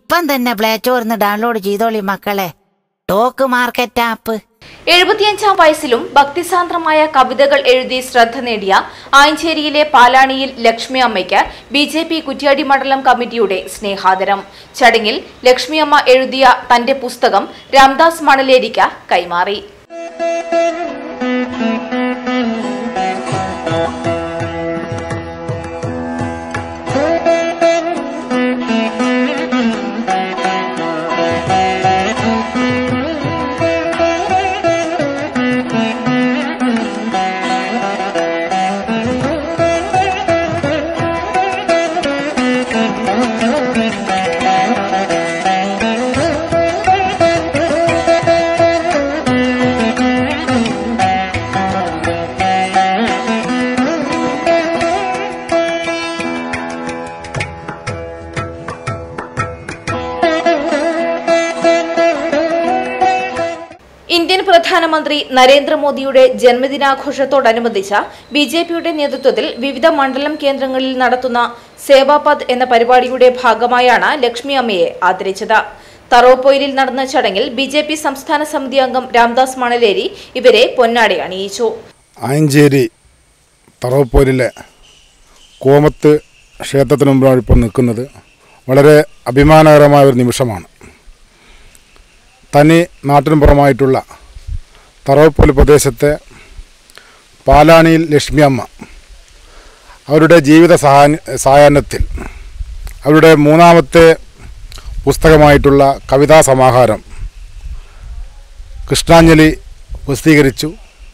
ഇപ്പം തന്നെ play സ്റ്റോറിന്ന് download ചെയ്തോളി മക്കളെ ടോക്ക് മാർക്കറ്റ് ആപ്പ് എഴുപത്തിയഞ്ചാം വയസ്സിലും ഭക്തിസാന്ദ്രമായ കവിതകൾ എഴുതി ശ്രദ്ധ നേടിയ ആയഞ്ചേരിയിലെ പാലാണിയിൽ ലക്ഷ്മി അമ്മയ്ക്ക് ബി ജെ പി കുറ്റ്യാടി മണ്ഡലം കമ്മിറ്റിയുടെ സ്നേഹാദരം ചടങ്ങിൽ ലക്ഷ്മി അമ്മ എഴുതിയ തന്റെ പുസ്തകം രാംദാസ് മണലേരിക്ക കൈമാറി ഇന്ത്യൻ പ്രധാനമന്ത്രി നരേന്ദ്രമോദിയുടെ ജന്മദിനാഘോഷത്തോടനുബന്ധിച്ച ബി ജെ പിയുടെ നേതൃത്വത്തിൽ വിവിധ മണ്ഡലം കേന്ദ്രങ്ങളിൽ നടത്തുന്ന സേവാപത് എന്ന പരിപാടിയുടെ ഭാഗമായാണ് ലക്ഷ്മി അമ്മയെ ആദരിച്ചത് തറോപ്പൊയിലിൽ നടന്ന ചടങ്ങിൽ ബി ജെ പി സംസ്ഥാന സമിതി അംഗം രാംദാസ് മണലേരി ഇവരെ പൊന്നാടി അണിയിച്ചു ആയഞ്ചേരി തറവപ്പോലിലെ കോമത്ത് ക്ഷേത്രത്തിന് മുമ്പിലാണ് ഇപ്പോൾ നിൽക്കുന്നത് വളരെ അഭിമാനകരമായ ഒരു നിമിഷമാണ് തനി നാട്ടിന് പുറമായിട്ടുള്ള തറവപ്പോലി പ്രദേശത്തെ പാലാണിയിൽ ലക്ഷ്മി അമ്മ അവരുടെ ജീവിത സഹായ സായാഹ്നത്തിൽ അവരുടെ മൂന്നാമത്തെ പുസ്തകമായിട്ടുള്ള കവിതാ സമാഹാരം കൃഷ്ണാഞ്ജലി പ്രസിദ്ധീകരിച്ചു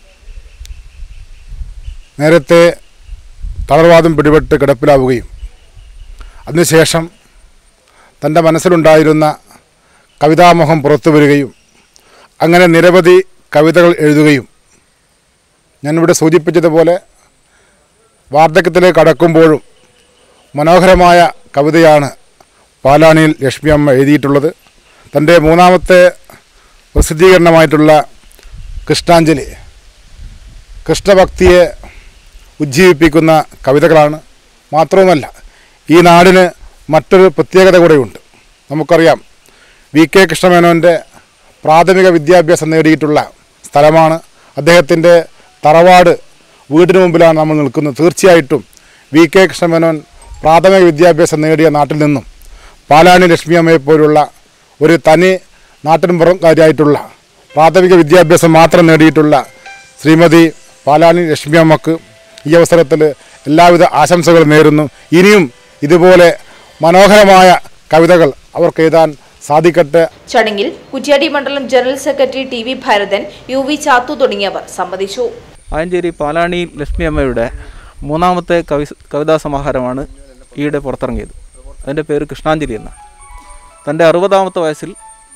നേരത്തെ തളർവാദം പിടിപെട്ട് കിടപ്പിലാവുകയും അതിനുശേഷം തൻ്റെ മനസ്സിലുണ്ടായിരുന്ന കവിതാമോഹം പുറത്തു വരികയും അങ്ങനെ നിരവധി കവിതകൾ എഴുതുകയും ഞാനിവിടെ സൂചിപ്പിച്ചതുപോലെ വാർദ്ധക്യത്തിലേക്ക് കടക്കുമ്പോഴും മനോഹരമായ കവിതയാണ് പാലാണിയിൽ ലക്ഷ്മി അമ്മ എഴുതിയിട്ടുള്ളത് തൻ്റെ മൂന്നാമത്തെ പ്രസിദ്ധീകരണമായിട്ടുള്ള കൃഷ്ണാഞ്ജലി കൃഷ്ണഭക്തിയെ ഉജ്ജീവിപ്പിക്കുന്ന കവിതകളാണ് മാത്രവുമല്ല ഈ നാടിന് മറ്റൊരു പ്രത്യേകത കൂടെയുണ്ട് നമുക്കറിയാം വി കെ കൃഷ്ണമേനോൻ്റെ പ്രാഥമിക വിദ്യാഭ്യാസം നേടിയിട്ടുള്ള സ്ഥലമാണ് അദ്ദേഹത്തിൻ്റെ തറവാട് വീടിന് മുമ്പിലാണ് നമ്മൾ നിൽക്കുന്നത് തീർച്ചയായിട്ടും വി കെ കൃഷ്ണമേനോൻ പ്രാഥമിക വിദ്യാഭ്യാസം നേടിയ നാട്ടിൽ നിന്നും പാലാണി ലക്ഷ്മിയമ്മയെ പോലുള്ള ഒരു തനി നാട്ടിൻപുറംകാരിയായിട്ടുള്ള പ്രാഥമിക വിദ്യാഭ്യാസം മാത്രം നേടിയിട്ടുള്ള ശ്രീമതി പാലാണി ലക്ഷ്മിയമ്മക്ക് ഈ അവസരത്തിൽ എല്ലാവിധ ആശംസകളും നേരുന്നു ഇനിയും ഇതുപോലെ മനോഹരമായ കവിതകൾ അവർക്ക് എഴുതാൻ സാധിക്കട്ടെ ചടങ്ങിൽ കുറ്റ്യാടി മണ്ഡലം general secretary T V Bharathan U V Chathu തുടങ്ങിയവർ സംബന്ധിച്ചു ആയഞ്ചേരി പാലാണി ലക്ഷ്മി അമ്മയുടെ മൂന്നാമത്തെ കവി കവിതാ സമാഹാരമാണ് ഈയിടെ പുറത്തിറങ്ങിയത് അതിൻ്റെ പേര് കൃഷ്ണാഞ്ജലി എന്ന തൻ്റെ അറുപതാമത്തെ വയസ്സിൽ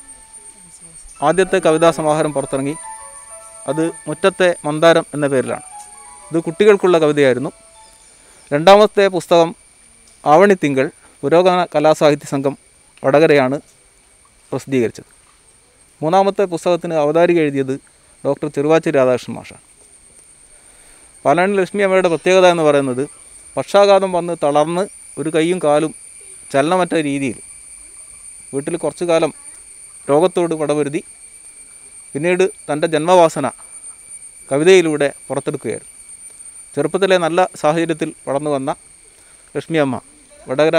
ആദ്യത്തെ കവിതാ സമാഹാരം പുറത്തിറങ്ങി അത് മുറ്റത്തെ മന്ദാരം എന്ന പേരിലാണ് ഇത് കുട്ടികൾക്കുള്ള കവിതയായിരുന്നു രണ്ടാമത്തെ പുസ്തകം ആവണിത്തിങ്കൾ പുരോഗമന കലാസാഹിത്യ സംഘം വടകരയാണ് പ്രസിദ്ധീകരിച്ചത് മൂന്നാമത്തെ പുസ്തകത്തിന് അവതാരിക എഴുതിയത് ഡോക്ടർ ചെറുവാച്ചി രാധാകൃഷ്ണൻ മാഷാണ് പാലാണി ലക്ഷ്മി അമ്മയുടെ പ്രത്യേകത എന്ന് പറയുന്നത് പക്ഷാഘാതം വന്ന് തളർന്ന് ഒരു കൈയും കാലും ചലനമറ്റ രീതിയിൽ വീട്ടിൽ കുറച്ചു കാലം രോഗത്തോട് പടപൊരുതി പിന്നീട് തൻ്റെ ജന്മവാസന കവിതയിലൂടെ പുറത്തെടുക്കുകയായിരുന്നു ചെറുപ്പത്തിലെ നല്ല സാഹചര്യത്തിൽ വളർന്നു വന്ന ലക്ഷ്മി അമ്മ Vadakara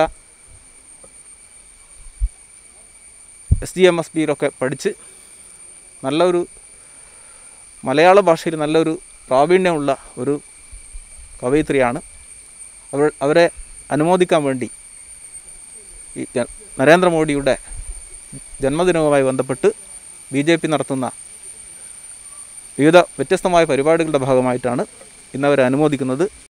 S D M S ബിയിലൊക്കെ പഠിച്ച് നല്ലൊരു മലയാള ഭാഷയിൽ നല്ലൊരു പ്രാവീണ്യമുള്ള ഒരു കവയിത്രിയാണ് അവർ അവരെ അനുമോദിക്കാൻ വേണ്ടി ഈ ജ- നരേന്ദ്രമോദിയുടെ ജന്മദിനവുമായി ബന്ധപ്പെട്ട് ബി ജെ പി നടത്തുന്ന വിവിധ വ്യത്യസ്തമായ പരിപാടികളുടെ ഭാഗമായിട്ടാണ് ഇന്നവരെ അനുമോദിക്കുന്നത്